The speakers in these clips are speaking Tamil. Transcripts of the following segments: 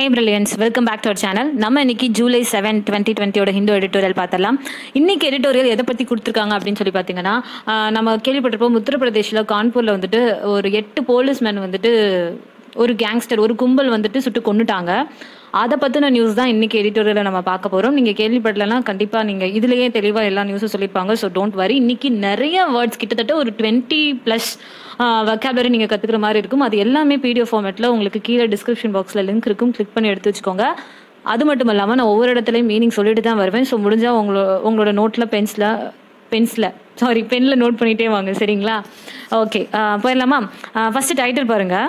Hey brilliants welcome back to our channel நம்ம இன்னைக்கு ஜூலை செவன் டுவெண்ட்டி டுவெண்ட்டியோட ஹிந்து எடிட்டோரியல் பார்த்தலாம் இன்னைக்கு எடிட்டோரியல் எதை பற்றி கொடுத்துருக்காங்க அப்படின்னு சொல்லி பார்த்தீங்கன்னா ஆஹ் நம்ம கேள்விப்பட்டிருப்போம் உத்தரப்பிரதேசில் கான்பூரில் வந்துட்டு ஒரு எட்டு போலீஸ்மேன் வந்துட்டு ஒரு கேங்ஸ்டர் ஒரு கும்பல் வந்துட்டு சுட்டு கொண்டுட்டாங்க அதை பற்றின நியூஸ் தான் இன்னைக்கு எடிட்டோரியலில் நம்ம பார்க்க போகிறோம் நீங்கள் கேள்விப்படலைன்னா கண்டிப்பாக நீங்கள் இதுலேயே தெளிவாக எல்லா நியூஸும் சொல்லியிருப்பாங்க ஸோ டோன்ட் வரி இன்னைக்கு நிறைய வேர்ட்ஸ் கிட்டத்தட்ட ஒரு டுவெண்ட்டி ப்ளஸ் வொக்காபுலரி நீங்கள் கற்றுக்கிற மாதிரி இருக்கும் அது எல்லாமே பிடிஎஃப் ஃபார்மேட்டில் உங்களுக்கு கீழே டிஸ்கிரிப்ஷன் பாக்ஸில் லிங்க் இருக்கும் கிளிக் பண்ணி எடுத்து வச்சுக்கோங்க அது மட்டும் இல்லாமல் நான் ஒவ்வொரு இடத்துலையும் மீனிங் சொல்லிட்டு தான் வருவேன் ஸோ முடிஞ்சால் உங்களோட உங்களோட நோட்டில் பென்சில் பென்சில் சாரி பெனில் நோட் பண்ணிகிட்டே வாங்க சரிங்களா ஓகே போயிடலாமா ஃபஸ்ட்டு டைட்டில் பாருங்கள்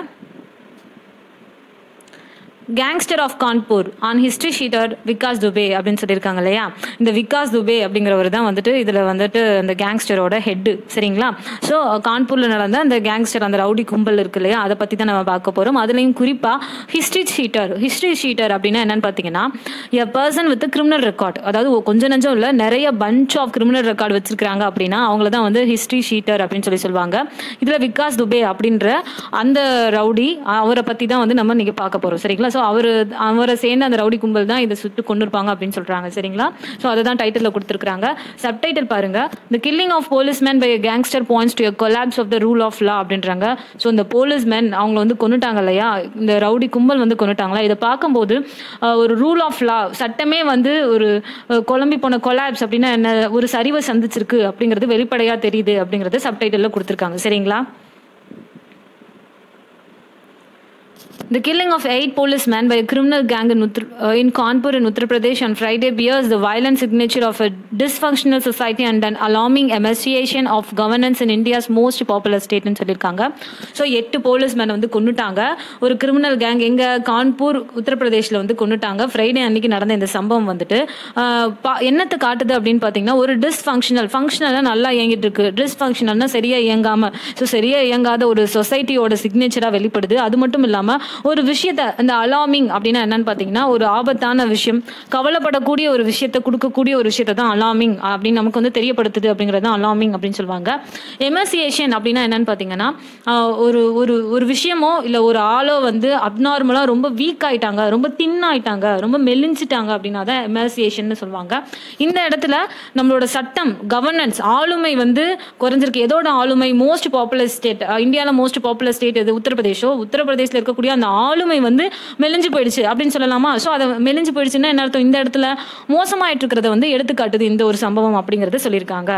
gangster of Kanpur on history sheeter Vikas Dubey அப்படின்னு சொல்லியிருக்காங்க இல்லையா இந்த விகாஸ் துபே அப்படிங்கிறவர் தான் வந்துட்டு இதில் வந்துட்டு அந்த கேங்ஸ்டரோட ஹெட்டு சரிங்களா ஸோ கான்பூரில் நடந்த அந்த கேங்ஸ்டர் அந்த ரவுடி கும்பல் இருக்கு இல்லையா அதை பற்றி தான் நம்ம பார்க்க போகிறோம் அதுலேயும் குறிப்பாக ஹிஸ்ட்ரி ஷீட்டர் ஹிஸ்ட்ரி ஷீட்டர் அப்படின்னா என்னன்னு பார்த்தீங்கன்னா a person with criminal record அதாவது கொஞ்சம் நஞ்சம் இல்லை நிறைய பஞ்ச் ஆஃப் கிரிமினல் ரெக்கார்டு வச்சிருக்காங்க அப்படின்னா அவங்கள தான் வந்து ஹிஸ்ட்ரி ஷீட்டர் அப்படின்னு சொல்லி சொல்லுவாங்க இதில் விகாஸ் துபே அப்படின்ற அந்த ரவுடி அவரை பற்றி தான் வந்து நம்ம இன்னைக்கு பார்க்க போகிறோம் சரிங்களா ஸோ அவர் அவரை சேர்ந்த அந்த ரவுடி கும்பல் தான் இதை சுட்டு கொண்டு இருப்பாங்க அப்படின்னு சொல்கிறாங்க சரிங்களா ஸோ அதை தான் டைட்டிலில் கொடுத்துருக்காங்க சப்டைட்டில் பாருங்க the killing of policemen by gangster points to collapse of the rule of law அப்படின்றாங்க ஸோ இந்த போலீஸ்மேன் அவங்கள வந்து கொண்டுட்டாங்க இல்லையா இந்த ரவுடி கும்பல் வந்து கொண்டுட்டாங்களா இதை பார்க்கும்போது அஹ், ஒரு ரூல் ஆஃப் லா சட்டமே வந்து ஒரு அஹ், குழம்பி போன கொலாப்ஸ் அப்படின்னா என்ன ஒரு சரிவை சந்திச்சிருக்கு அப்படிங்கிறது வெளிப்படையாக தெரியுது அப்படிங்கிறத சப்டைட்டிலில் கொடுத்துருக்காங்க சரிங்களா The killing of eight policemen by a criminal gang in, Uttar, uh, in Kanpur in Uttar Pradesh on Friday bears the violent signature of a dysfunctional society and an alarming emaciation of governance in India's most populous state ன்னு சொல்லியிருக்காங்க ஸோ எட்டு போலீஸ்மேன் வந்து கொண்டுட்டாங்க ஒரு கிரிமினல் கேங் எங்க கான்பூர் உத்தரப்பிரதேசில் வந்து கொண்டுட்டாங்க ஃப்ரைடே அன்னைக்கு நடந்த இந்த சம்பவம் வந்துட்டு ஆஹ், பா- என்னத்தை காட்டுது அப்படின்னு பார்த்தீங்கன்னா ஒரு டிஸ்ஃபங்க்ஷனல் ஃபங்க்ஷனலாக நல்லா இயங்கிட்டு இருக்கு டிஸ்ஃபங்க்ஷனல்னா சரியா இயங்காம ஸோ சரியா இயங்காத ஒரு சொசைட்டியோட சிக்னேச்சராக வெளிப்படுது அது மட்டும் இல்லாமல் ஒரு விஷயத்த இந்த அலாமிங் அப்படின்னா என்னன்னு பார்த்தீங்கன்னா ஒரு ஆபத்தான விஷயம் கவலைப்படக்கூடிய ஒரு விஷயத்தை கொடுக்கக்கூடிய ஒரு விஷயத்தை தான் அலாமிங் அப்படின்னு நமக்கு வந்து தெரியப்படுத்துது அப்படிங்கிறது தான் அலாமிங் அப்படின்னு சொல்லுவாங்க எமசியேஷன் அப்படின்னா என்னன்னு பார்த்தீங்கன்னா ஆஹ், ஒரு ஒரு ஒரு விஷயமோ இல்லை ஒரு ஆளோ வந்து அப்நார்மலாக ரொம்ப வீக் ஆயிட்டாங்க ரொம்ப தின் ஆயிட்டாங்க ரொம்ப மெலிஞ்சிட்டாங்க அப்படின்னா தான் எமசியேஷன் சொல்லுவாங்க இந்த இடத்துல நம்மளோட சட்டம் கவர்னன்ஸ் ஆளுமை வந்து குறைஞ்சிருக்கு எதோட ஆளுமை மோஸ்ட் பாப்புலர் ஸ்டேட் இந்தியாவில் மோஸ்ட் பாப்புலர் ஸ்டேட் எது உத்தரப்பிரதேஷோ உத்தரப்பிரதேசில் இருக்கக்கூடிய அந்த ஆளுமை வந்து மெலிஞ்சு போயிடுச்சு அப்படின்னு சொல்லலாமா ஸோ அதை மெலிஞ்சு போயிடுச்சுன்னா என்ன அர்த்தம் இந்த இடத்துல மோசமாயிட்டு இருக்கிறத வந்து எடுத்துக்காட்டுது இந்த ஒரு சம்பவம் அப்படிங்கறத சொல்லியிருக்காங்க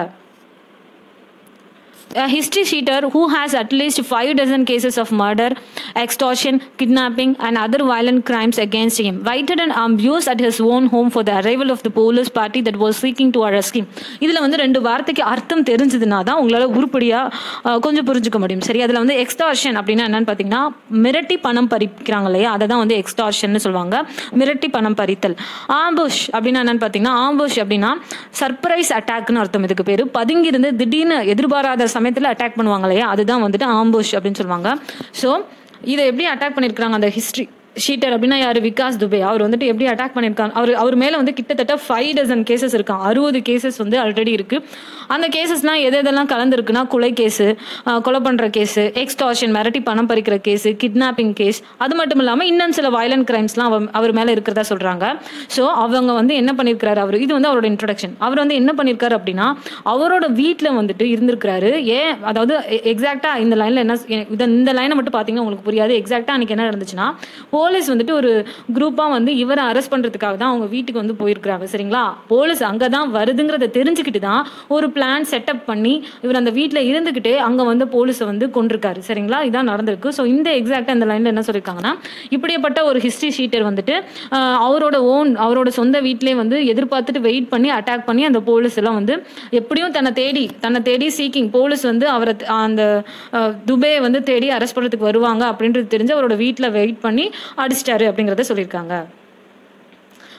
a history sheeter who has at least five dozen cases of murder, extortion, kidnapping, and other violent crimes against him, waited and abused at his own home for the arrival of the police party that was seeking to arrest him. இதில் வந்து ரெண்டு வார்த்தைக்கு அர்த்தம் தெரிஞ்சதுன்னா தான் உங்களால் உருப்படியாக கொஞ்சம் புரிஞ்சுக்க முடியும் சரி அதில் வந்து எக்ஸ்டார்ஷன் அப்படின்னா என்னன்னு பார்த்தீங்கன்னா மிரட்டி பணம் பறிக்கிறாங்க இல்லையா அதை தான் வந்து எக்ஸ்டார்ஷன் சொல்லுவாங்க மிரட்டி பணம் பறித்தல் ஆம்புஷ் அப்படின்னா என்னன்னு பார்த்தீங்கன்னா ஆம்புஷ் அப்படின்னா சர்ப்ரைஸ் அட்டாக்னு அர்த்தம் இதுக்கு பேர் பதுங்கி இருந்து திடீர்னு எதிர்பாராத சமயத்தில் அட்டாக் பண்ணுவாங்க இல்லையா அதுதான் வந்துட்டு ஆம்புஷ் அப்படின்னு சொல்லுவாங்க ஸோ இதை எப்படி அட்டாக் பண்ணியிருக்கிறாங்க அந்த ஹிஸ்ட்ரி ஷீட்டர் அப்படின்னா யார் விகாஸ் துபே அவர் வந்துட்டு எப்படி அட்டாக் பண்ணியிருக்காங்க அவர் அவர் மேலே வந்து கிட்டத்தட்ட ஃபைவ் டசன் கேசஸ் இருக்கான் அறுபது கேசஸ் வந்து ஆல்ரெடி இருக்கு அந்த கேசஸ்னால் எது எதெல்லாம் கலந்துருக்குன்னா கொலை கேஸு கொலை பண்ணுற கேஸு எக்ஸ்டார்ஷன் மிரட்டி பணம் பறிக்கிற கேஸு கிட்னாப்பிங் கேஸ் அது மட்டும் இல்லாமல் இன்னும் சில வயலண்ட் கிரைம்ஸ்லாம் அவர் அவர் மேலே இருக்கிறதா சொல்கிறாங்க ஸோ அவங்க வந்து என்ன பண்ணியிருக்கிறாரு அவர் இது வந்து அவரோட இன்ட்ரடக்ஷன் அவர் வந்து என்ன பண்ணியிருக்காரு அப்படின்னா அவரோட வீட்டில் வந்துட்டு இருந்திருக்கிறாரு ஏன் அதாவது எக்ஸாக்டாக இந்த லைனில் என்ன இதை இந்த லைனை மட்டும் பார்த்தீங்கன்னா உங்களுக்கு புரியாது எக்ஸாக்டாக அன்றைக்கி என்ன நடந்துச்சுன்னா போலீஸ் வந்துட்டு ஒரு குரூப்பாக வந்து இவரை அரெஸ்ட் பண்ணுறதுக்காக தான் அவங்க வீட்டுக்கு வந்து போயிருக்கிறாங்க சரிங்களா போலீஸ் அங்கே தான் வருதுங்கிறத தெரிஞ்சுக்கிட்டு தான் ஒரு பிளான் செட்டப் பண்ணி இவர் அந்த வீட்டில் இருந்துக்கிட்டே அங்கே வந்து போலீஸை வந்து கொண்டிருக்காரு சரிங்களா இதான் நடந்திருக்கு ஸோ இந்த எக்ஸாக்டாக இந்த லைனில் என்ன சொல்லியிருக்காங்கன்னா இப்படிப்பட்ட ஒரு ஹிஸ்ட்ரி ஷீட்டர் வந்துட்டு ஆஹ், அவரோட ஓன் அவரோட சொந்த வீட்டிலே வந்து எதிர்பார்த்துட்டு வெயிட் பண்ணி அட்டாக் பண்ணி அந்த போலீஸ் எல்லாம் வந்து எப்படியும் தன்னை தேடி தன்னை தேடி சீக்கிங் போலீஸ் வந்து அவரை த- அந்த ஆஹ், துபே வந்து தேடி அரெஸ்ட் பண்ணுறதுக்கு வருவாங்க அப்படின்றது தெரிஞ்சு அவரோட வீட்டில் வெயிட் பண்ணி அடிச்சிட்டாரு அப்படிங்கிறத சொல்லியிருக்காங்க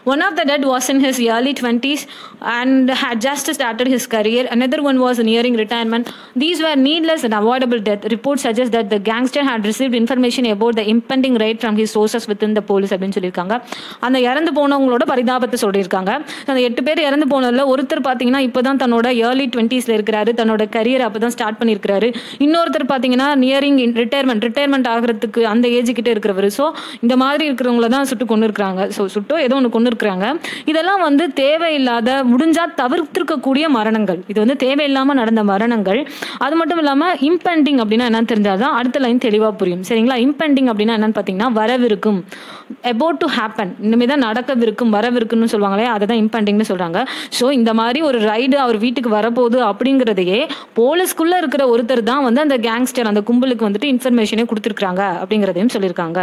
One of the dead was in his early 20s and had just started his career. Another one was nearing retirement. These were needless and avoidable death. Reports suggest that the gangster had received information about the impending raid from his sources within the police அப்படின்னு சொல்லியிருக்காங்க அந்த இறந்து போனவங்களோட பரிதாபத்தை சொல்லியிருக்காங்க அந்த எட்டு பேர் இறந்து போனதுல ஒருத்தர் பார்த்தீங்கன்னா இப்போதான் தன்னோட ஏர்லி டுவெண்ட்டீஸ்ல இருக்கிறாரு தன்னோட கரியர் அப்பதான் ஸ்டார்ட் பண்ணியிருக்கிறாரு இன்னொருத்தர் பார்த்தீங்கன்னா நியரிங் ரிட்டையர்மெண்ட் ரிட்டையர்மெண்ட் ஆகிறதுக்கு அந்த ஏஜ் கிட்ட இருக்கிறவர் ஸோ இந்த மாதிரி இருக்கிறவங்கள தான் சுட்டு கொண்டு இருக்கிறாங்க ஸோ சுட்டோ ஏதோ ஒன்று கொண்டு இருக்கிறாங்க இதெல்லாம் வந்து தேவையில்லாத முடிஞ்சா தவிர்த்திருக்கக்கூடிய மரணங்கள் இது வந்து தேவையில்லாமல் நடந்த மரணங்கள் அது மட்டும் இல்லாமல் இம்பெண்டிங் அப்படின்னா என்னன்னு தெரிஞ்சாதான் அடுத்த லைன் தெளிவாக புரியும் சரிங்களா இம்பெண்டிங் அப்படின்னா என்னன்னு பார்த்தீங்கன்னா வரவிருக்கும் about டு ஹேப்பன் இனிமேல் தான் நடக்கவிருக்கும் வரவிருக்குன்னு சொல்லுவாங்களே அதை தான் இம்பெண்டிங்னு சொல்கிறாங்க ஸோ இந்த மாதிரி ஒரு ரைடு அவர் வீட்டுக்கு வரப்போகுது அப்படிங்கிறதையே போலீஸ்குள்ளே இருக்கிற ஒருத்தர் தான் வந்து அந்த கேங்ஸ்டர் அந்த கும்பலுக்கு வந்துட்டு இன்ஃபர்மேஷனே கொடுத்துருக்காங்க அப்படிங்கிறதையும் சொல்லியிருக்காங்க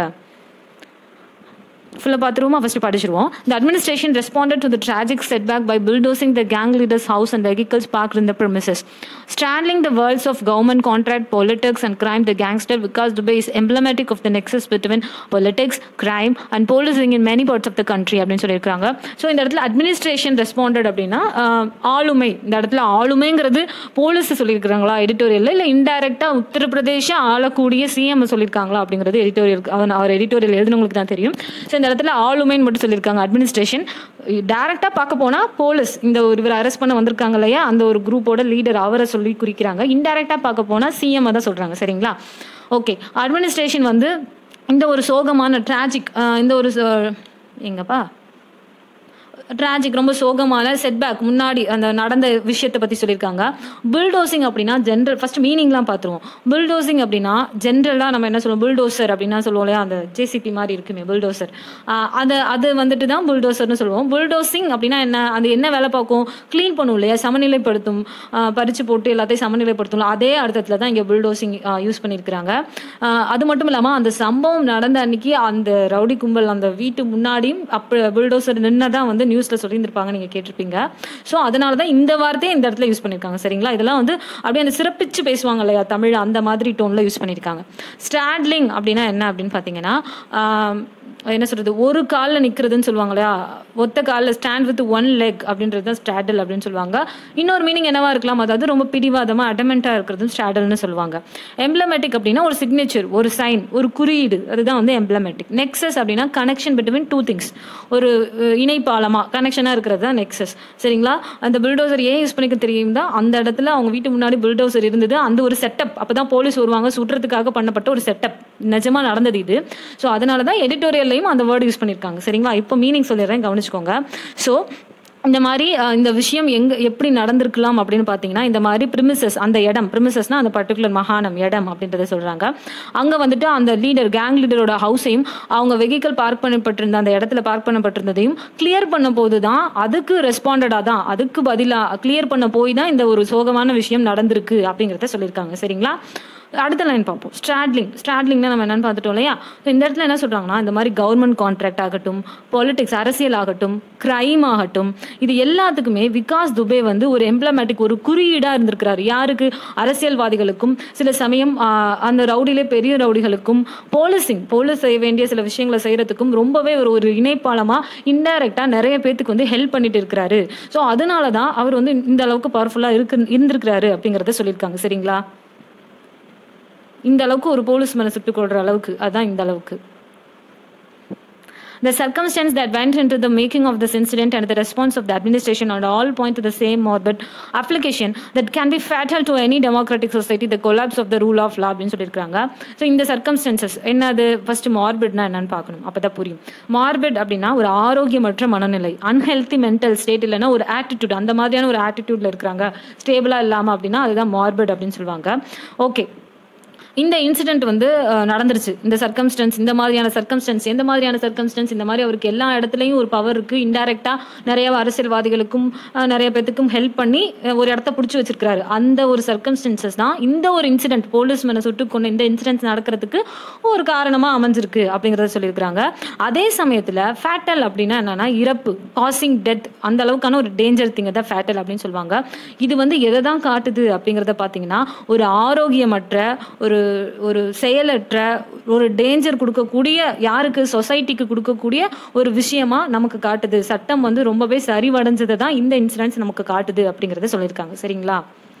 ஃபுல்லாக பார்த்துருவோமா ஃபஸ்ட்டு படிச்சிருவோம் the administration responded to the tragic setback by bulldozing the gang leaders house and vehicles park in the premises straddling the worlds of government contract politics and crime the gangster because Dubey is emblematic of the nexus between politics crime and policing in many parts of the country அப்படின்னு சொல்லியிருக்காங்க ஸோ இந்த இடத்துல அட்மினிஸ்ட்ரேஷன் ரெஸ்பாண்டட் அப்படின்னா ஆஹ், ஆளுமை இந்த இடத்துல ஆளுமைங்கிறது போலீஸ் சொல்லியிருக்கிறாங்களா எடிட்டோரியலில் இல்லை இன்டைரக்டாக உத்தரப்பிரதேச ஆளக்கூடிய சிஎம் சொல்லியிருக்காங்களா அப்படிங்கிறது எடிட்டோரியல் அவர் எடிட்டோரியல் எழுதுனவங்களுக்கு தான் தெரியும் ஸோ இந்த இடத்துல ஆளுமைன்னு மட்டும் சொல்லியிருக்காங்க அட்மினிஸ்ட்ரேஷன் டேரெக்டாக பார்க்க போனால் போலீஸ் இந்த ஒரு இவர் அரெஸ்ட் பண்ண வந்திருக்காங்க இல்லையா அந்த ஒரு குரூப்போட லீடர் அவரை சொல்லி குறிக்கிறாங்க இன்டெரக்டாக பார்க்க போனால் சிஎம் தான் சொல்கிறாங்க சரிங்களா ஓகே அட்மினிஸ்ட்ரேஷன் வந்து இந்த ஒரு சோகமான ட்ராஜிக் இந்த ஒரு ச- எங்கப்பா ட்ராஜிக் ரொம்ப சோகமான செட்பேக் முன்னாடி அந்த நடந்த விஷயத்தை பற்றி சொல்லியிருக்காங்க புல்டோசிங் அப்படின்னா ஜென்ரல் ஃபர்ஸ்ட் மீனிங்லாம் பார்த்துருவோம் புல்டோசிங் அப்படின்னா ஜென்ரலாக நம்ம என்ன சொல்லுவோம் புல்டோசர் அப்படின்னா சொல்லுவோம் இல்லையா அந்த ஜேசிபி மாதிரி இருக்குமே புல்டோசர் அது அது வந்துட்டு தான் புல்டோசர்னு சொல்லுவோம் புல்டோசிங் அப்படின்னா என்ன அது என்ன வேலை பார்க்கும் க்ளீன் பண்ணும் இல்லையா சமநிலைப்படுத்தும் ஆஹ் பறிச்சு போட்டு எல்லாத்தையும் சமநிலைப்படுத்தும் அதே அர்த்தத்தில் தான் இங்கே புல்டோசிங் யூஸ் பண்ணியிருக்கிறாங்க ஆஹ் அது மட்டும் இல்லாமல் அந்த சம்பவம் நடந்த அன்னைக்கு அந்த ரவுடி கும்பல் அந்த வீட்டு முன்னாடியும் அப்போ புல்டோசர் நின்னதான் வந்து நியூஸில் சொல்லியிருந்திருப்பாங்க நீங்கள் கேட்டிருப்பீங்க ஸோ அதனால தான் இந்த வார்த்தையை இந்த இடத்துல யூஸ் பண்ணியிருக்காங்க சரிங்களா இதெல்லாம் வந்து அப்படியே அந்த சிறப்பிச்சு பேசுவாங்க இல்லையா தமிழ் அந்த மாதிரி டோனில் யூஸ் பண்ணியிருக்காங்க ஸ்டாட்லிங் அப்படின்னா என்ன அப்படின்னு பார்த்தீங்கன்னா ஆஹ் என்ன சொல்றது ஒரு காலில் நிற்கிறதுன்னு சொல்லுவாங்க இல்லையா ஒத்த காலில் ஸ்டாண்ட் வித் ஒன் லெக் அப்படின்றது தான் ஸ்டாடல் அப்படின்னு சொல்லுவாங்க இன்னொரு மீனிங் என்னவா இருக்கலாம் அதாவது ரொம்ப பிடிவாதமாக அடமெண்ட்டாக இருக்கிறது ஸ்டாடல்னு சொல்லுவாங்க எம்ப்ளமேட்டிக் அப்படின்னா ஒரு சிக்னேச்சர் ஒரு சைன் ஒரு குறியீடு அதுதான் வந்து எம்ப்ளமேட்டிக் நெக்ஸஸ் அப்படின்னா கனெக்ஷன் பிட்வீன் டூ திங்ஸ் ஒரு அஹ், இணைப்பாலமாக கனெக்ஷனாக இருக்கிறது தான் நெக்ஸஸ் சரிங்களா அந்த பில்டோசர் ஏன் யூஸ் பண்ணிக்க தெரியும் தான் அந்த இடத்துல அவங்க வீட்டு முன்னாடி பில்டோசர் இருந்தது அந்த ஒரு செட்டப் அப்போ தான் போலீஸ் வருவாங்க சுடுறதுக்காக பண்ணப்பட்ட ஒரு செட்டப் நிஜமா நடந்தது இது ஸோ அதனால தான் எடிட்டோரியல்லையும் அந்த வேர்டு யூஸ் பண்ணியிருக்காங்க சரிங்களா இப்போ மீனிங் சொல்லிடுறேன் கவனிச்சுக்கோங்க ஸோ இந்த மாதிரி அஹ், இந்த விஷயம் எங்க எப்படி நடந்திருக்கலாம் அப்படின்னு பார்த்தீங்கன்னா இந்த மாதிரி ப்ரிமிசஸ் அந்த இடம் ப்ரிமிசஸ்னா அந்த பர்டிகுலர் மகாணம் இடம் அப்படின்றத சொல்றாங்க அங்கே வந்துட்டு அந்த லீடர் கேங் லீடரோட ஹவுஸையும் அவங்க வெஹிக்கல் பார்க் பண்ணப்பட்டிருந்த அந்த இடத்துல பார்க் பண்ணப்பட்டிருந்ததையும் கிளியர் பண்ண போது தான் அதுக்கு ரெஸ்பாண்டடாக தான் அதுக்கு பதிலாக கிளியர் பண்ண போய் தான் இந்த ஒரு சோகமான விஷயம் நடந்திருக்கு அப்படிங்கிறத சொல்லியிருக்காங்க சரிங்களா அடுத்த லைன் பார்ப்போம் ஸ்ட்ராட்லிங் ஸ்ட்ராட்லிங்னா நம்ம என்னன்னு பார்த்துட்டோம் இல்லையா So, இந்த இடத்துல என்ன சொல்றாங்கன்னா இந்த மாதிரி கவர்மெண்ட் கான்ட்ராக்ட் ஆகட்டும் பாலிடிக்ஸ் அரசியல் ஆகட்டும் கிரைம் ஆகட்டும் இது எல்லாத்துக்குமே விகாஸ் துபே வந்து ஒரு எம்ப்ளமேட்டிக் ஒரு குறியீடா இருந்திருக்கிறாரு யாருக்கு அரசியல்வாதிகளுக்கும் சில சமயம் ஆஹ், அந்த ரவுடிலே பெரிய ரவுடிகளுக்கும் போலீசிங் போலீஸ் செய்ய வேண்டிய சில விஷயங்களை செய்யறதுக்கும் ரொம்பவே ஒரு ஒரு இணைப்பாளமா இன்டைரக்டா நிறைய பேத்துக்கு வந்து ஹெல்ப் பண்ணிட்டு இருக்கிறாரு ஸோ அதனால தான் அவர் வந்து இந்த அளவுக்கு பவர்ஃபுல்லா இருக்கு இருந்திருக்கிறாரு அப்படிங்கிறத சொல்லியிருக்காங்க சரிங்களா இந்த அளவுக்கு ஒரு போலீஸ் மேல சுட்டுக் கொள்ற அளவுக்கு அதான் இந்த அளவுக்கு The circumstance that went into the making of this incident and the response of the administration and all point to the same morbid application that can be fatal to any democratic society, the collapse of the rule of law அப்படின்னு சொல்லியிருக்காங்க ஸோ இந்த சர்க்கம்ஸ்டன்சஸ் என்னது ஃபர்ஸ்ட் மார்பிட்னா என்னன்னு பார்க்கணும் அப்பதான் புரியும் மார்பிட் அப்படின்னா ஒரு ஆரோக்கியமற்ற மனநிலை அன்ஹெல்தி மென்டல் ஸ்டேட் இல்லைன்னா ஒரு ஆட்டிடியூட் அந்த மாதிரியான ஒரு ஆட்டிடியூட்ல இருக்கிறாங்க ஸ்டேபிளா இல்லாம அப்படின்னா அதுதான் மார்பிட் அப்படின்னு சொல்லுவாங்க ஓகே இந்த இன்சிடென்ட் வந்து அஹ், நடந்துருச்சு இந்த சர்க்கம்ஸ்டன்ஸ் இந்த மாதிரியான சர்க்கம்ஸ்டன்ஸ் எந்த மாதிரியான சர்க்கம்ஸ்டன்ஸ் இந்த மாதிரி அவருக்கு எல்லா இடத்துலையும் ஒரு பவர் இருக்கு இன்டைரக்டா நிறைய அரசியல்வாதிகளுக்கும் அஹ், நிறைய பேத்துக்கும் ஹெல்ப் பண்ணி அஹ், ஒரு இடத்த பிடிச்சி வச்சிருக்காரு அந்த ஒரு சர்க்கம்ஸ்டன்சஸ் தான் இந்த ஒரு இன்சிடென்ட் போலீஸ் மேல சுட்டு கொண்டு இந்த இன்சிடென்ட் நடக்கிறதுக்கு ஒரு காரணமா அமைஞ்சிருக்கு அப்படிங்கறத சொல்லியிருக்காங்க அதே சமயத்துல ஃபேட்டல் அப்படின்னா என்னன்னா இறப்பு காசிங் டெத் அந்த அளவுக்கான ஒரு டேஞ்சர் திங் தான் ஃபேட்டல் அப்படின்னு சொல்லுவாங்க இது வந்து எதை தான் காட்டுது அப்படிங்கிறத பார்த்தீங்கன்னா ஒரு ஆரோக்கியமற்ற ஒரு ஒரு செயலற்ற ஒரு டேஞ்சர் கொடுக்கக்கூடிய யாருக்கு சொசைட்டிக்கு கொடுக்கக்கூடிய ஒரு விஷயமா நமக்கு காட்டுது சட்டம் வந்து ரொம்பவே சரிவடைஞ்சதை தான் இந்த இன்சிடென்ட்ஸ் நமக்கு காட்டுது அப்படிங்கிறத சொல்லியிருக்காங்க சரிங்களா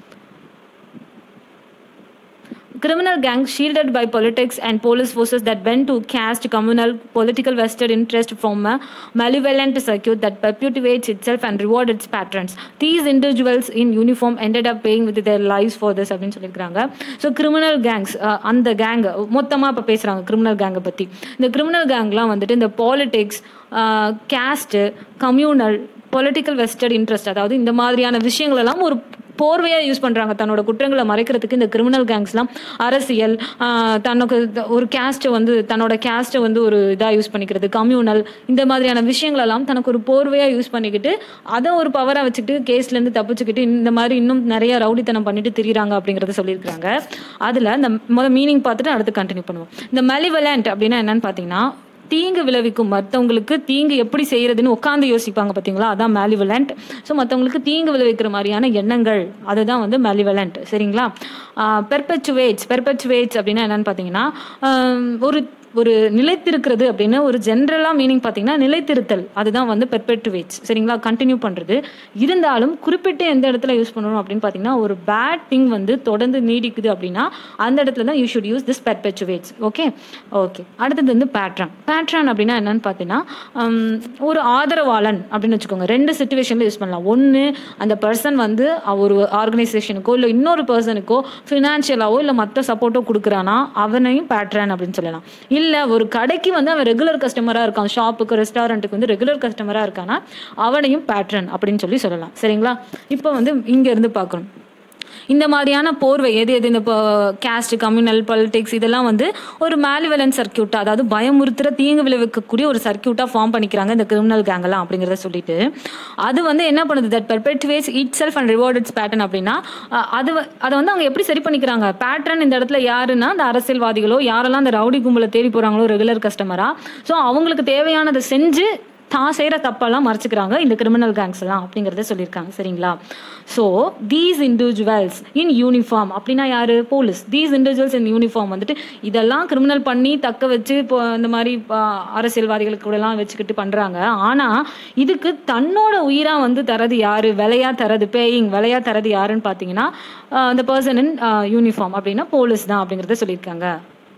criminal gangs shielded by politics and police forces that went to cast communal political vested interest from a malevolent circuit that perpetuates itself and reward its patrons. These individuals in uniform ended up paying with their lives for this அப்படின்னு சொல்லியிருக்காங்க ஸோ கிரிமினல் கேங்ஸ் அந்த கேங் மொத்தமாக இப்போ பேசுகிறாங்க கிரிமினல் கேங்கை பற்றி இந்த கிரிமினல் கேங்லாம் வந்துட்டு இந்த politics caste communal political vested interest அதாவது இந்த மாதிரியான விஷயங்கள் எல்லாம் ஒரு போர்வையாக யூஸ் பண்ணுறாங்க தன்னோட குற்றங்களை மறைக்கிறதுக்கு இந்த கிரிமினல் கேங்ஸ்லாம் அரசியல் ஆஹ் தனக்கு த- ஒரு கேஸ்ட்டை வந்து தன்னோட கேஸ்ட்டை வந்து ஒரு இதாக யூஸ் பண்ணிக்கிறது கம்யூனல் இந்த மாதிரியான விஷயங்களெல்லாம் தனக்கு ஒரு போர்வையாக யூஸ் பண்ணிக்கிட்டு அதை ஒரு பவராக வச்சுக்கிட்டு கேஸ்லேருந்து தப்பிச்சுக்கிட்டு இந்த மாதிரி இன்னும் நிறைய ரவுடித்தனம் பண்ணிட்டு திரியிறாங்க அப்படிங்கிறத சொல்லியிருக்காங்க அதில் இந்த முதல் மீனிங் பார்த்துட்டு அடுத்து கண்டினியூ பண்ணுவோம் இந்த மெலிவலண்ட் அப்படின்னா என்னன்னு பார்த்தீங்கன்னா தீங்கு விளைவிக்கும் மற்றவங்களுக்கு தீங்கு எப்படி செய்யறதுன்னு உட்காந்து யோசிப்பாங்க பார்த்தீங்களா அதான் மேலிவலண்ட் ஸோ மற்றவங்களுக்கு தீங்கு விளைவிக்கிற மாதிரியான எண்ணங்கள் அதுதான் வந்து மேலிவலண்ட் சரிங்களா பெர்பெச்சுவேட்ஸ் பெர்பெச்சுவேட்ஸ் அப்படின்னா என்னன்னு பார்த்தீங்கன்னா ஆம், ஒரு ஒரு நிலைத்திருக்கிறது அப்படின்னு ஒரு ஜென்ரலாக மீனிங் பார்த்தீங்கன்னா நிலைத்திருத்தல் அதுதான் வந்து பெர்பெட்டுவேட்ஸ் சரிங்களா கண்டினியூ பண்ணுறது இருந்தாலும் குறிப்பிட்ட எந்த இடத்துல யூஸ் பண்ணணும் அப்படின்னு பார்த்தீங்கன்னா ஒரு பேட் திங் வந்து தொடர்ந்து நீடிக்குது அப்படின்னா அந்த இடத்துல தான் you should use this perpetuates okay okay அடுத்தது வந்து பேட்ரான் பேட்ரான் அப்படின்னா என்னன்னு பார்த்தீங்கன்னா ஹம், ஒரு ஆதரவாளன் அப்படின்னு வச்சுக்கோங்க ரெண்டு சுச்சுவேஷனில் யூஸ் பண்ணலாம் ஒன்று அந்த பர்சன் வந்து ஒரு ஆர்கனைசேஷனுக்கோ இல்லை இன்னொரு பர்சனுக்கோ ஃபினான்ஷியலாவோ இல்லை மற்ற சப்போர்ட்டோ கொடுக்குறானா அவனையும் பேட்ரான் அப்படின்னு சொல்லலாம் இல்லை ஒரு கடைக்கு வந்து அவன் ரெகுலர் கஸ்டமராக இருக்கான் ஷாப்புக்கு ரெஸ்டாரண்ட்டுக்கு வந்து ரெகுலர் கஸ்டமராக இருக்கானா அவனையும் பேட்ரன் அப்படின்னு சொல்லி சொல்லலாம் சரிங்களா இப்போ வந்து இங்கேருந்து பார்க்கணும் இந்த மாதிரியான போர்வை எது எது இந்த கேஸ்ட் கம்யூனல் பாலிடிக்ஸ் இதெல்லாம் வந்து ஒரு மேலிவலன் சர்க்கியூட்டா அதாவது பயமுறுத்துற தீங்கு விளைவிக்கக்கூடிய ஒரு சர்க்கியூட்டா ஃபார்ம் பண்ணிக்கிறாங்க இந்த கிரிமினல் கேங்கெல்லாம் அப்படிங்கிறத சொல்லிட்டு அது வந்து என்ன பண்ணுது that perpetuates itself and rewards pattern அப்படின்னா அஹ், அது வ- அதை வந்து அவங்க எப்படி சரி பண்ணிக்கிறாங்க பேட்டர்ன் இந்த இடத்துல யாருன்னா இந்த அரசியல்வாதிகளோ யாரெல்லாம் அந்த ரவுடி கும்பலை தேடி போறாங்களோ ரெகுலர் கஸ்டமரா ஸோ அவங்களுக்கு தேவையானதை செஞ்சு தான் செய்கிற தப்பெல்லாம் மறைச்சிக்கிறாங்க இந்த கிரிமினல் கேங்ஸ் எல்லாம் அப்படிங்கிறத சொல்லியிருக்காங்க சரிங்களா so these individuals in uniform அப்படின்னா யாரு police these individuals in uniform வந்துட்டு இதெல்லாம் கிரிமினல் பண்ணி தக்க வச்சு இப்போ இந்த மாதிரி இப்போ அரசியல்வாதிகளுக்கு கூட எல்லாம் வச்சுக்கிட்டு பண்றாங்க ஆனா இதுக்கு தன்னோட உயிரா வந்து தரது யாரு விலையா தரது பேயிங் விலையா தரது யாருன்னு பார்த்தீங்கன்னா அந்த பர்சன் இன் யூனிஃபார்ம் அப்படின்னா போலீஸ் தான் அப்படிங்கிறத சொல்லியிருக்காங்க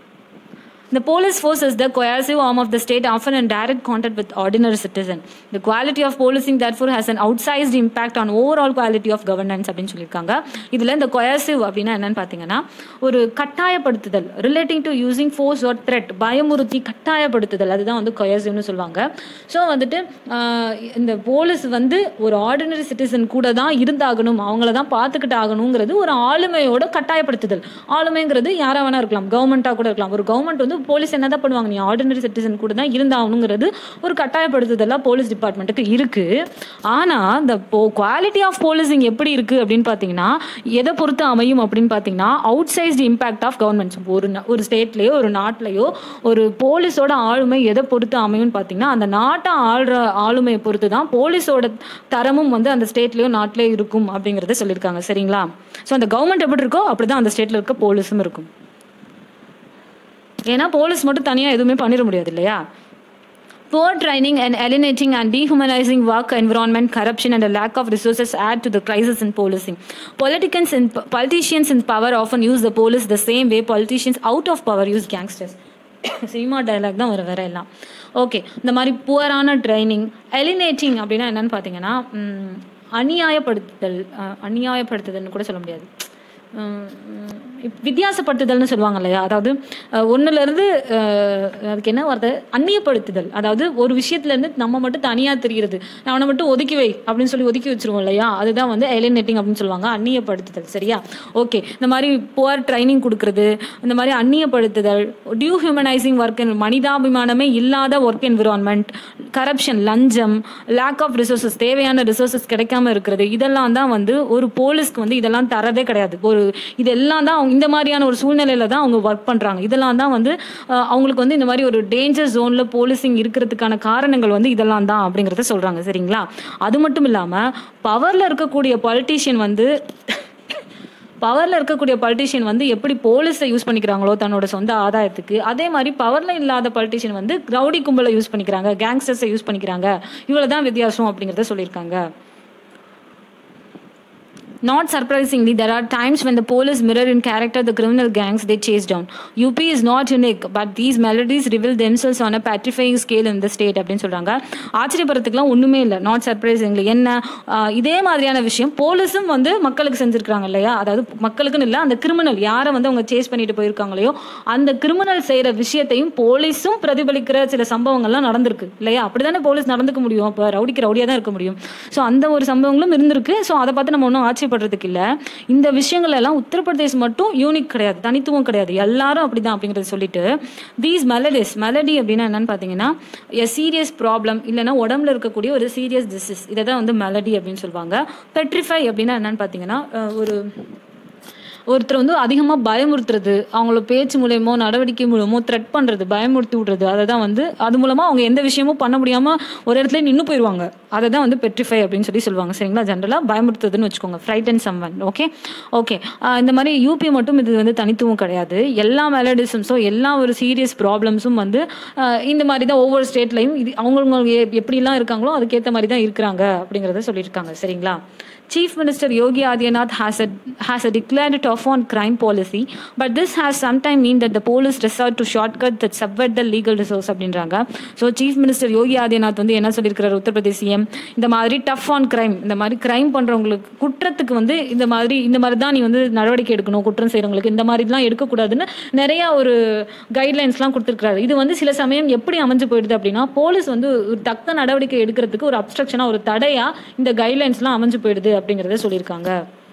The police force is the coercive arm of the state, often in direct contact with ordinary citizen. The quality of policing, therefore, has an outsized impact on overall quality of governance அப்படின்னு சொல்லியிருக்காங்க இதில் இந்த coercive அப்படின்னா என்னன்னு பார்த்தீங்கன்னா ஒரு கட்டாயப்படுத்துதல் relating to using force or threat பயமுறுத்தி கட்டாயப்படுத்துதல் அதுதான் வந்து coerciveனு சொல்லுவாங்க ஸோ வந்துட்டு ஆஹ், இந்த போலீஸ் வந்து ஒரு ஆர்டினரி சிட்டிசன் கூட தான் இருந்தாகணும் அவங்கள தான் பார்த்துக்கிட்டு ஆகணுங்கிறது ஒரு ஆளுமையோட கட்டாயப்படுத்துதல் ஆளுமைங்கிறது யாரா வேணா இருக்கலாம் கவர்மெண்ட்டாக கூட இருக்கலாம் ஒரு கவர்மெண்ட் வந்து போலீஸ் என்ன தான் பண்ணுவாங்க நீ ஆர்டினரி சிட்டிசன் கூட தான் இருந்தாகணுங்கிறது ஒரு கட்டாயப்படுத்துதெல்லாம் போலீஸ் டிபார்ட்மெண்ட்டுக்கு இருக்கு ஆனா இந்த குவாலிட்டி ஆஃப் போலீசிங் எப்படி இருக்கு அப்படின்னு பார்த்தீங்கன்னா எதை பொறுத்து அமையும் அப்படின்னு பார்த்தீங்கன்னா outsized impact of governments ஒரு ந- ஒரு ஸ்டேட்லயோ ஒரு நாட்டிலையோ ஒரு போலீஸோட ஆளுமை எதை பொறுத்து அமையும்னு பார்த்தீங்கன்னா அந்த நாட்டை ஆள்ற ஆளுமையை பொறுத்து தான் போலீஸோட தரமும் வந்து அந்த ஸ்டேட்லயோ நாட்டிலேயோ இருக்கும் அப்படிங்கிறத சொல்லியிருக்காங்க சரிங்களா ஸோ அந்த கவர்மெண்ட் எப்படி இருக்கோ அப்படிதான் அந்த ஸ்டேட்ல இருக்க போலீஸும் இருக்கும் ஏன்னா போலீஸ் மட்டும் தனியாக எதுவுமே பண்ணிட முடியாது இல்லையா Poor training and alienating and dehumanizing work environment, corruption, and a lack of resources add to the crisis in policing. Politicians in, politicians in power often use the police the same way politicians out of power use gangsters. Cinema dialogue தான் வரும் வேற எல்லாம் ஓகே இந்த மாதிரி புவரான ட்ரைனிங் எலினேட்டிங் அப்படின்னா என்னன்னு பார்த்தீங்கன்னா ம், அநியாயப்படுத்துதல் அஹ், அநியாயப்படுத்துதல்னு கூட சொல்ல முடியாது உம், உம், இப்- வித்தியாசப்படுத்துதல்னு சொல்லுவாங்க இல்லையா அதாவது அஹ், ஒண்ணுலேருந்து அஹ், அதுக்கு என்ன வார்த்தை அந்நியப்படுத்துதல் அதாவது ஒரு விஷயத்துலேருந்து நம்ம மட்டும் தனியாக தெரிகிறது அவனை மட்டும் ஒதுக்கி வை அப்படின்னு சொல்லி ஒதுக்கி வச்சிருவோம் இல்லையா அதுதான் வந்து எலினேட்டிங் அப்படின்னு சொல்லுவாங்க அந்நியப்படுத்துதல் சரியா ஓகே இந்த மாதிரி புவர் ட்ரைனிங் கொடுக்கறது இந்த மாதிரி அந்நியப்படுத்துதல் டியூ ஹியூமனைசிங் ஒர்க் மனிதாபிமானமே இல்லாத ஒர்க் என்விரான்மெண்ட் கரப்ஷன் லஞ்சம் லேக் ஆஃப் ரிசோர்சஸ் தேவையான ரிசோர்சஸ் கிடைக்காம இருக்கிறது இதெல்லாம் தான் வந்து ஒரு போலீஸ்க்கு வந்து இதெல்லாம் தரதே கிடையாது ஒரு இதெல்லாம் தான் அவங்க இந்த மாதிரியான ஒரு சூழ்நிலையில தான் அவங்க ஒர்க் பண்றாங்க இதெல்லாம் தான் வந்து அஹ், அவங்களுக்கு வந்து இந்த மாதிரி ஒரு டேஞ்சர் ஜோன்ல போலீசிங் இருக்கிறதுக்கான காரணங்கள் வந்து இதெல்லாம் தான் அப்படிங்கறத சொல்றாங்க சரிங்களா அது மட்டும் இல்லாம பவர்ல இருக்கக்கூடிய பொலிட்டீஷியன் வந்து பவரில் இருக்கக்கூடிய பொலிட்டிஷியன் வந்து எப்படி போலீஸை யூஸ் பண்ணிக்கிறாங்களோ தன்னோட சொந்த ஆதாயத்துக்கு அதே மாதிரி பவரில் இல்லாத பொலிட்டிஷியன் வந்து ரவுடி கும்பலை யூஸ் பண்ணிக்கிறாங்க கேங்ஸ்டர்ஸை யூஸ் பண்ணிக்கிறாங்க இவ்வளோ தான் வித்தியாசம் அப்படிங்கிறத சொல்லியிருக்காங்க Not surprisingly, there are times when the police mirror in character the criminal gangs they chase down. UP is not unique, but these melodies reveal themselves on a petrifying scale in the state அப்படின்னு சொல்றாங்க ஆச்சரியப்படுறதுக்குலாம் ஒண்ணுமே இல்லை நாட் சர்ப்ரைசிங்லி என்ன ஆஹ் இதே மாதிரியான விஷயம் போலீஸும் வந்து மக்களுக்கு செஞ்சிருக்காங்க இல்லையா அதாவது மக்களுக்குன்னு இல்லை அந்த கிரிமினல் யாரை வந்து அவங்க சேஸ் பண்ணிட்டு போயிருக்காங்களையோ அந்த கிரிமினல் செய்யற விஷயத்தையும் போலீஸும் பிரதிபலிக்கிற சில சம்பவங்கள்லாம் நடந்திருக்கு இல்லையா அப்படிதானே போலீஸ் நடந்துக்க முடியும் அப்போ ரவுடிக்கு ரவுடியாக தான் இருக்க முடியும் ஸோ அந்த ஒரு சம்பவங்களும் இருந்திருக்கு ஸோ அதை பார்த்து நம்ம ஒன்றும் ஆச்சரியப்படுறதுக்கு இல்லை இந்த விஷயங்கள் எல்லாம் உத்தரப்பிரதேஷ் மட்டும் யூனிக் கிடையாது தனித்துவம் கிடையாது எல்லாரும் அப்படிதான் அப்படிங்கறத சொல்லிட்டு தீஸ் மெலடிஸ் மெலடி அப்படின்னா என்னன்னு பார்த்தீங்கன்னா எ சீரியஸ் ப்ராப்ளம் இல்லைன்னா உடம்புல இருக்கக்கூடிய ஒரு சீரியஸ் டிசீஸ் இதை தான் வந்து மெலடி அப்படின்னு சொல்லுவாங்க பெட்ரிஃபை அப்படின்னா என்னன்னு பார்த்தீங்கன்னா அஹ், ஒரு ஒருத்தர் வந்து அதிகமாக பயமுறுத்துறது அவங்கள பேச்சு மூலயமோ நடவடிக்கை மூலமோ த்ரெட் பண்ணுறது பயமுறுத்தி விடுறது அதை தான் வந்து அது மூலமாக அவங்க எந்த விஷயமும் பண்ண முடியாமல் ஒரு இடத்துல நின்று போயிடுவாங்க அதை தான் வந்து பெட்ரிஃபை அப்படின்னு சொல்லி சொல்லுவாங்க சரிங்களா ஜென்ரலாக பயமுறுத்துறதுன்னு வச்சுக்கோங்க fright and someone okay okay இந்த மாதிரி யூபி மட்டும் இது வந்து தனித்துவம் கிடையாது எல்லா மெலடிசம்ஸும் எல்லா ஒரு சீரியஸ் ப்ராப்ளம்ஸும் வந்து ஆஹ் இந்த மாதிரி தான் ஒவ்வொரு ஸ்டேட்லையும் இது அவங்கவுங்க எ- எப்படிலாம் இருக்காங்களோ அதுக்கேற்ற மாதிரி தான் இருக்கிறாங்க அப்படிங்கிறத சொல்லியிருக்காங்க சரிங்களா Chief Minister Yogi Adityanath has a, has a declared tough on crime policy, but this has sometimes mean that the police resort to shortcut that subvert the legal resource அப்படின்றாங்க so chief minister Yogi Adityanath வந்து என்ன சொல்லியிருக்கிறார் உத்தரப்பிரதேச சிஎம் இந்த மாதிரி டஃப் ஆன் கிரைம் இந்த மாதிரி கிரைம் பண்ணுறவங்களுக்கு குற்றத்துக்கு வந்து இந்த மாதிரி இந்த மாதிரி தான் நீ வந்து நடவடிக்கை எடுக்கணும் குற்றம் செய்கிறவங்களுக்கு இந்த மாதிரிலாம் எடுக்கக்கூடாதுன்னு நிறைய ஒரு கைட்லைன்ஸ்லாம் கொடுத்துருக்காரு இது வந்து சில சமயம் எப்படி அமைஞ்சு போயிடுது அப்படின்னா போலீஸ் வந்து ஒரு தக்க நடவடிக்கை எடுக்கிறதுக்கு ஒரு அப்ஸ்ட்ரக்ஷனாக ஒரு தடையா இந்த கைட்லைன்ஸ்லாம் அமைஞ்சு போயிடுது அப்படிங்கிறத சொல்லியிருக்காங்க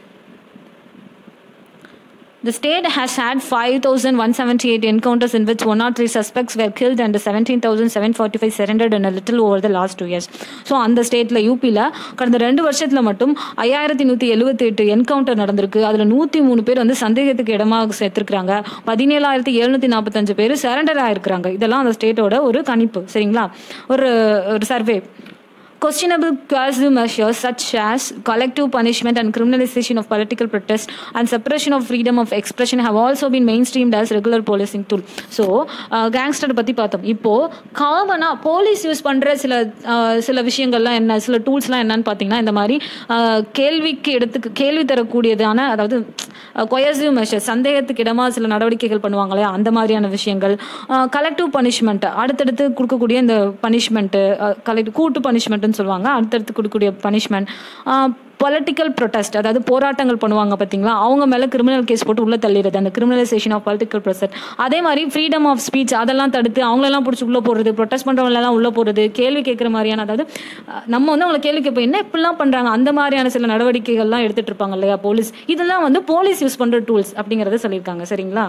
The state has had 5,178 encounters in which 103 suspects were killed and 17,745 surrendered in a little over the last two years. So அந்த ஸ்டேட்டில் யூபியில் கடந்த ரெண்டு வருஷத்தில் மட்டும் ஐயாயிரத்தி நூற்றி எழுபத்தி எட்டு என்கவுண்டர் நடந்திருக்கு அதில் நூற்றி மூணு பேர் வந்து சந்தேகத்துக்கு இடமாக சேர்த்துருக்காங்க பதினேழாயிரத்தி எழுநூற்றி நாற்பத்தஞ்சு பேர் சரண்டர் ஆயிருக்கிறாங்க இதெல்லாம் அந்த ஸ்டேட்டோட ஒரு கணிப்பு சரிங்களா ஒரு ஒரு survey questionable coercive measures such as collective punishment and criminalization of political protest and suppression of freedom of expression have also been mainstreamed as regular policing tool so gangster பற்றி பார்த்தோம் இப்போ காமனாக போலீஸ் யூஸ் பண்ணுற சில uh, சில விஷயங்கள்லாம் என்ன சில டூல்ஸ்லாம் என்னன்னு பார்த்தீங்கன்னா இந்த மாதிரி uh, கேள்விக்கு எடுத்துக்கு கேள்வி தரக்கூடியதான அதாவது கொயசிவ் மெஷர் சந்தேகத்துக்கு இடமா சில நடவடிக்கைகள் பண்ணுவாங்களே அந்த மாதிரியான விஷயங்கள் கலெக்டிவ் பனிஷ்மெண்ட் அடுத்தடுத்து கொடுக்கக்கூடிய இந்த பனிஷ்மெண்ட்டு கலெக்டிவ் கூட்டு பனிஷ்மெண்ட்னு சொல்லுவாங்க அடுத்தடுத்து கொடுக்கக்கூடிய பனிஷ்மெண்ட் பொலிட்டிக்கல் ப்ரொட்டஸ்ட் அதாவது போராட்டங்கள் பண்ணுவாங்க பார்த்தீங்களா அவங்க மேலே கிரிமினல் கேஸ் போட்டு உள்ள தள்ளிடுறது அந்த கிரிமினலைசேஷன் ஆஃப் பொலிட்டிக்கல் ப்ரொசட் அதே மாதிரி ஃப்ரீடம் ஆஃப் ஸ்பீச் அதெல்லாம் தடுத்து அவங்களெல்லாம் பிடிச்சி உள்ளே போடுறது ப்ரொட்டஸ்ட் பண்ணுறவங்களெல்லாம் உள்ளே போடுறது கேள்வி கேட்குற மாதிரியான அதாவது அஹ், நம்ம வந்து அவங்களை கேள்வி கேட்போம் என்ன இப்படிலாம் பண்ணுறாங்க அந்த மாதிரியான சில நடவடிக்கைகள்லாம் எடுத்துட்டு இருப்பாங்க இல்லையா போலீஸ் இதெல்லாம் வந்து போலீஸ் யூஸ் பண்ணுற டூல்ஸ் அப்படிங்கிறத சொல்லியிருக்காங்க சரிங்களா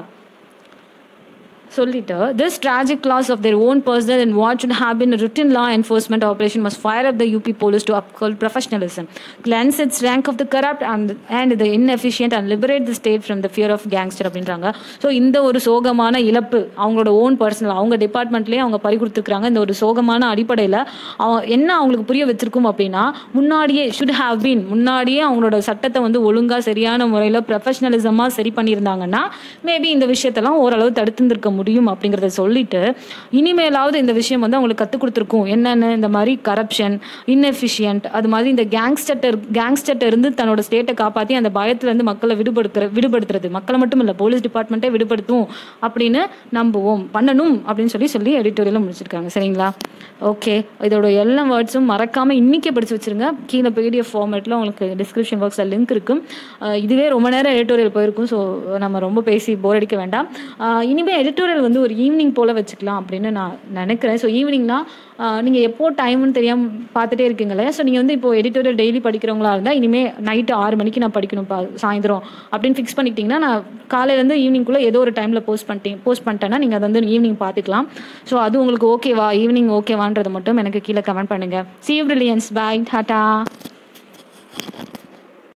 சொல்லிட்டு this tragic loss of their own personnel in what should have been a routine law enforcement operation must fire up the UP police to uphold professionalism, cleanse its rank of the corrupt and, and the inefficient and liberate the state from the fear of gangster அப்படின்றாங்க ஸோ இந்த ஒரு சோகமான இழப்பு அவங்களோட ஓன் பர்சனல் அவங்க டிபார்ட்மெண்ட்லேயே அவங்க பறி கொடுத்துருக்காங்க இந்த ஒரு சோகமான அடிப்படையில் என்ன அவங்களுக்கு புரிய வச்சிருக்கும் அப்படின்னா முன்னாடியே ஷுட் ஹாவ் பீன் முன்னாடியே அவங்களோட சட்டத்தை வந்து ஒழுங்காக சரியான முறையில் ப்ரொஃபஷனலிசமாக சரி பண்ணியிருந்தாங்கன்னா மேபி இந்த விஷயத்தெல்லாம் ஓரளவு தடுத்துருக்க முடியும் அப்படிங்கிறத சொல்லிட்டு இனிமேலாவது இந்த விஷயம் வந்து அவங்களுக்கு கற்றுக் கொடுத்துருக்கும் என்னென்ன இந்த மாதிரி கரப்ஷன் இன்எஃபிஷியன்ட் அது மாதிரி இந்த கேங்ஸ்டர் கேங்ஸ்டர்ட்ட இருந்து தன்னோட ஸ்டேட்டை காப்பாற்றி அந்த பயத்துலேருந்து மக்களை விடுபடுத்துற விடுபடுத்துறது மக்களை மட்டும் இல்லை போலீஸ் டிபார்ட்மெண்ட்டே விடுபடுத்தும் அப்படின்னு நம்புவோம் பண்ணணும் அப்படின்னு சொல்லி சொல்லி எடிட்டோரியலில் முடிச்சிருக்காங்க சரிங்களா ஓகே இதோட எல்லா வேர்ட்ஸும் மறக்காமல் இன்றைக்கே படித்து வச்சிருங்க கீழே பிடிஎஃப் ஃபார்மேட்டில் உங்களுக்கு டிஸ்கிரிப்ஷன் பாக்ஸில் லிங்க் இருக்கும் அஹ் இதுவே ரொம்ப நேரம் எடிட்டோரியல் போயிருக்கும் ஸோ நம்ம ரொம்ப பேசி போர் அடிக்க வேண்டாம் அஹ் இனிமேல் எடிட்டோரியல் வந்து ஒரு ஈவினிங் போல் வச்சுக்கலாம் அப்படின்னு நான் நினைக்கிறேன் ஸோ ஈவினிங்னா நீங்கள் எப்போ டைம்னு தெரியாமல் பார்த்துட்டே இருக்கீங்களே ஸோ நீங்கள் வந்து இப்போ எடிட்டோரியல் டெய்லி படிக்கிறவங்களா இருந்தால் இனிமேல் நைட்டு ஆறு மணிக்கு நான் படிக்கணும் பா சாயந்தரம் அப்படின்னு ஃபிக்ஸ் பண்ணிக்கிட்டிங்கன்னா நான் காலையிலேருந்து ஈவினிங்குள்ளே ஏதோ ஒரு டைமில் போஸ்ட் பண்ணிட்டேன் போஸ்ட் பண்ணிட்டேன்னா நீங்கள் அதை வந்து ஈவினிங் பார்த்துக்கலாம் ஸோ அது உங்களுக்கு ஓகேவா ஈவினிங் ஓகேவான்றதை மட்டும் எனக்கு கீழே கமெண்ட் பண்ணுங்கள் சி பிரில்லியன்ஸ் பாய் டாட்டா